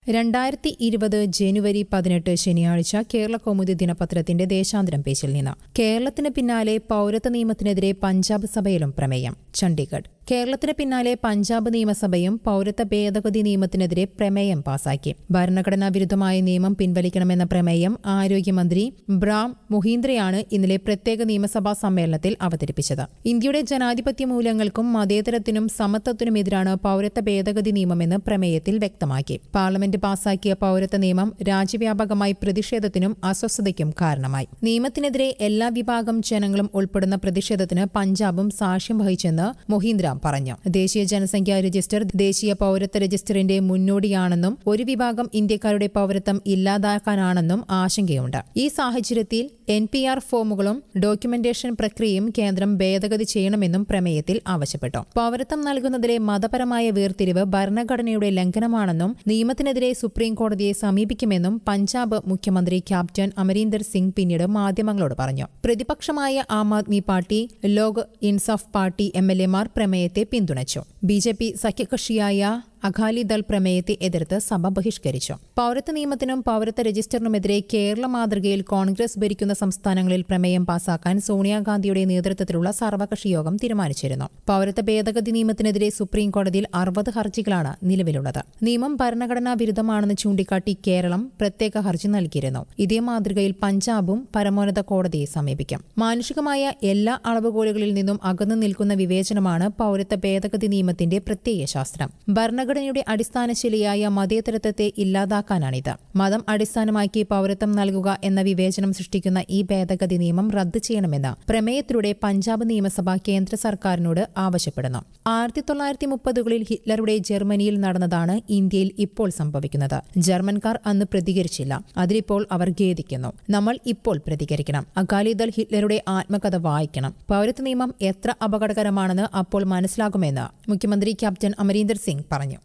രണ്ടായിരത്തി ഇരുപത് ജനുവരി പതിനെട്ട് ശനിയാഴ്ച കേരള കൗമുദി ദിനപത്രത്തിന്റെ ദേശാന്തരം പേജിൽ നിന്ന് കേരളത്തിന് പിന്നാലെ പൌരത്വ നിയമത്തിനെതിരെ പഞ്ചാബ് സഭയിലും പ്രമേയം ചണ്ഡീഗഡ് കേരളത്തിന് പിന്നാലെ പഞ്ചാബ് നിയമസഭയും പൌരത്വ ഭേദഗതി നിയമത്തിനെതിരെ പ്രമേയം പാസാക്കി ഭരണഘടനാ വിരുദ്ധമായ നിയമം പിൻവലിക്കണമെന്ന പ്രമേയം ആരോഗ്യമന്ത്രി ബ്രാം മുഹീന്ദ്രയാണ് ഇന്നലെ പ്രത്യേക നിയമസഭാ സമ്മേളനത്തിൽ അവതരിപ്പിച്ചത് ഇന്ത്യയുടെ ജനാധിപത്യ മൂല്യങ്ങൾക്കും മതേതരത്തിനും സമത്വത്തിനുമെതിരാണ് പൌരത്വ ഭേദഗതി നിയമമെന്ന് പ്രമേയത്തിൽ വ്യക്തമാക്കി പാർലമെന്റ് പാസാക്കിയ പൌരത്വ നിയമം രാജ്യവ്യാപകമായി പ്രതിഷേധത്തിനും അസ്വസ്ഥതയ്ക്കും കാരണമായി നിയമത്തിനെതിരെ എല്ലാ വിഭാഗം ജനങ്ങളും ഉൾപ്പെടുന്ന പ്രതിഷേധത്തിന് പഞ്ചാബും സാക്ഷ്യം വഹിച്ചെന്ന് മൊഹീന്ദ്ര പറഞ്ഞു ദേശീയ ജനസംഖ്യാ രജിസ്റ്റർ ദേശീയ പൌരത്വ രജിസ്റ്ററിന്റെ മുന്നോടിയാണെന്നും ഒരു വിഭാഗം ഇന്ത്യക്കാരുടെ പൌരത്വം ഇല്ലാതാക്കാനാണെന്നും ആശങ്കയുണ്ട് ഈ സാഹചര്യത്തിൽ എൻ പി ആർ ഫോമുകളും ഡോക്യുമെന്റേഷൻ പ്രക്രിയയും കേന്ദ്രം ഭേദഗതി ചെയ്യണമെന്നും പ്രമേയത്തിൽ ആവശ്യപ്പെട്ടു പൌരത്വം നൽകുന്നതിലെ മതപരമായ വേർതിരിവ് ഭരണഘടനയുടെ ലംഘനമാണെന്നും നിയമത്തിനെതിരെ സുപ്രീം കോടതിയെ സമീപിക്കുമെന്നും പഞ്ചാബ് മുഖ്യമന്ത്രി ക്യാപ്റ്റൻ അമരീന്ദർ സിംഗ് പിന്നീട് മാധ്യമങ്ങളോട് പറഞ്ഞു പ്രതിപക്ഷമായ Aam Aadmi Party Lok Insaf Party M L എമാർ പ്രമേയത്തെ പിന്തുണച്ചു ബി ജെ പി സഖ്യകക്ഷിയായ അകാലിദൾ പ്രമേയത്തെ എതിർത്ത് സഭ ബഹിഷ്കരിച്ചു പൌരത്വ നിയമത്തിനും പൌരത്വ രജിസ്റ്ററിനുമെതിരെ കേരള മാതൃകയിൽ കോൺഗ്രസ് ഭരിക്കുന്ന സംസ്ഥാനങ്ങളിൽ പ്രമേയം പാസാക്കാൻ സോണിയാഗാന്ധിയുടെ നേതൃത്വത്തിലുള്ള സർവകക്ഷി യോഗം തീരുമാനിച്ചിരുന്നു പൌരത്വ ഭേദഗതി നിയമത്തിനെതിരെ സുപ്രീം കോടതിയിൽ അറുപത് ഹർജികളാണ് നിലവിലുള്ളത് നിയമം ഭരണഘടനാ വിരുദ്ധമാണെന്ന് ചൂണ്ടിക്കാട്ടി കേരളം പ്രത്യേക ഹർജി നൽകിയിരുന്നു ഇതേ മാതൃകയിൽ പഞ്ചാബും പരമോന്നത കോടതിയെ സമീപിക്കും മാനുഷികമായ എല്ലാ അളവുകോലുകളിൽ നിന്നും അകന്നു നിൽക്കുന്ന വിവേചനമാണ് പൌരത്വ ഭേദഗതി നിയമത്തിന്റെ പ്രത്യയ ശാസ്ത്രം ഭരണഘടനയുടെ അടിസ്ഥാനശിലയായ മതേതരത്വത്തെ ഇല്ലാതാക്കാനാണിത് മതം അടിസ്ഥാനമാക്കി പൌരത്വം നൽകുക എന്ന വിവേചനം സൃഷ്ടിക്കുന്ന ഈ ഭേദഗതി നിയമം റദ്ദു ചെയ്യണമെന്ന് പ്രമേയത്തിലൂടെ പഞ്ചാബ് നിയമസഭ കേന്ദ്ര സർക്കാരിനോട് ആവശ്യപ്പെടുന്നു ആയിരത്തി തൊള്ളായിരത്തി മുപ്പതുകളിൽ ഹിറ്റ്ലറുടെ ജർമ്മനിയിൽ നടന്നതാണ് ഇന്ത്യയിൽ ഇപ്പോൾ സംഭവിക്കുന്നത് ജർമ്മൻകാർ അന്ന് പ്രതികരിച്ചില്ല അതിലിപ്പോൾ അവർ ഖേദിക്കുന്നു നമ്മൾ ഇപ്പോൾ പ്രതികരിക്കണം അകാലിദൾ ഹിറ്റ്ലറുടെ ആത്മകഥ വായിക്കണം പൌരത്വ നിയമം എത്ര അപകടകരമാണെന്ന് അപ്പോൾ മനസ്സിലാകുമെന്ന് മുഖ്യമന്ത്രി ക്യാപ്റ്റൻ അമരീന്ദർ സിംഗ് പറഞ്ഞു